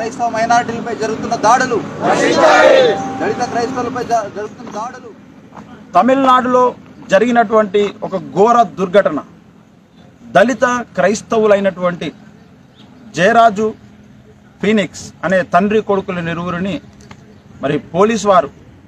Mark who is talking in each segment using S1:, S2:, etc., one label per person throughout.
S1: క్రైస్తవ మైనారిటీలపై జరుగుతున్న దాడులు దళిత క్రైస్తవులపై జ- జరుగుతున్న దాడులు
S2: తమిళనాడులో జరిగినటువంటి ఒక ఘోర దుర్ఘటన దళిత క్రైస్తవులైనటువంటి జయరాజు ఫీనిక్స్ అనే తండ్రి కొడుకుల నిరువురిని మరి పోలీసు వారు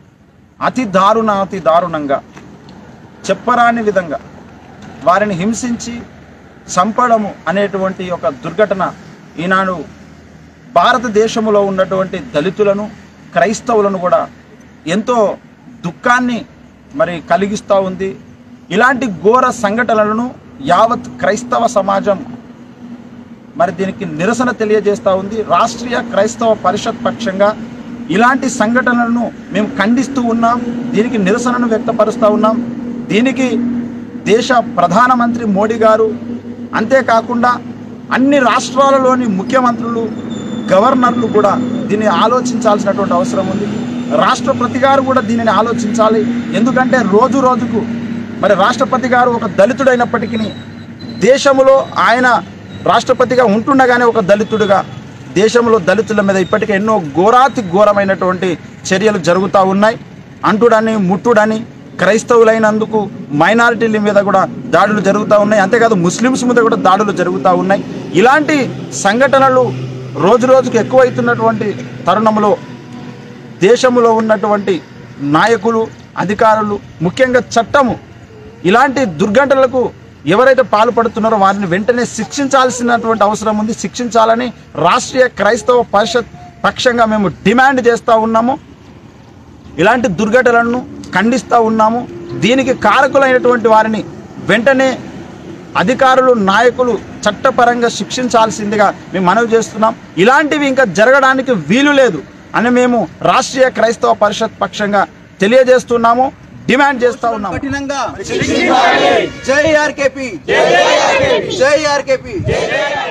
S2: అతి దారుణ అతి దారుణంగా చెప్పరాని విధంగా వారిని హింసించి చంపడము అనేటువంటి ఒక దుర్ఘటన ఈనాడు భారతదేశంలో ఉన్నటువంటి దళితులను క్రైస్తవులను కూడా ఎంతో దుఃఖాన్ని మరి కలిగిస్తూ ఉంది ఇలాంటి ఘోర సంఘటనలను యావత్ క్రైస్తవ సమాజం మరి దీనికి నిరసన తెలియజేస్తూ ఉంది రాష్ట్రీయ క్రైస్తవ పరిషత్ పక్షంగా ఇలాంటి సంఘటనలను మేము ఖండిస్తూ ఉన్నాం దీనికి నిరసనను వ్యక్తపరుస్తూ ఉన్నాం దీనికి దేశ ప్రధానమంత్రి మోడీ గారు అంతేకాకుండా అన్ని రాష్ట్రాలలోని ముఖ్యమంత్రులు గవర్నర్లు కూడా దీన్ని ఆలోచించాల్సినటువంటి అవసరం ఉంది రాష్ట్రపతి గారు కూడా దీనిని ఆలోచించాలి ఎందుకంటే రోజు రోజుకు మరి రాష్ట్రపతి గారు ఒక దళితుడైనప్పటికీ దేశంలో ఆయన రాష్ట్రపతిగా ఉంటుండగానే ఒక దళితుడిగా దేశంలో దళితుల మీద ఇప్పటికే ఎన్నో ఘోరాతి ఘోరమైనటువంటి చర్యలు జరుగుతూ ఉన్నాయి అంటుడని ముట్టుడని క్రైస్తవులైనందుకు మైనారిటీల మీద కూడా దాడులు జరుగుతూ ఉన్నాయి అంతేకాదు ముస్లిమ్స్ మీద కూడా దాడులు జరుగుతూ ఉన్నాయి ఇలాంటి సంఘటనలు రోజు రోజుకు ఎక్కువైతున్నటువంటి తరుణంలో దేశంలో ఉన్నటువంటి నాయకులు అధికారులు ముఖ్యంగా చట్టము ఇలాంటి దుర్ఘటనలకు ఎవరైతే పాల్పడుతున్నారో వారిని వెంటనే శిక్షించాల్సినటువంటి అవసరం ఉంది శిక్షించాలని రాష్ట్రీయ క్రైస్తవ పరిషత్ పక్షంగా మేము డిమాండ్ చేస్తూ ఉన్నాము ఇలాంటి దుర్ఘటనలను ఖండిస్తూ ఉన్నాము దీనికి కారకులైనటువంటి వారిని వెంటనే అధికారులు నాయకులు చట్టపరంగా శిక్షించాల్సిందిగా మేము మనవి చేస్తున్నాం ఇలాంటివి ఇంకా జరగడానికి వీలు లేదు అని మేము రాష్ట్రీయ క్రైస్తవ పరిషత్ పక్షంగా తెలియజేస్తున్నాము డిమాండ్ చేస్తూ ఉన్నాము
S1: కఠినంగా జై ఆర్కేపీ జై ఆర్కేపీ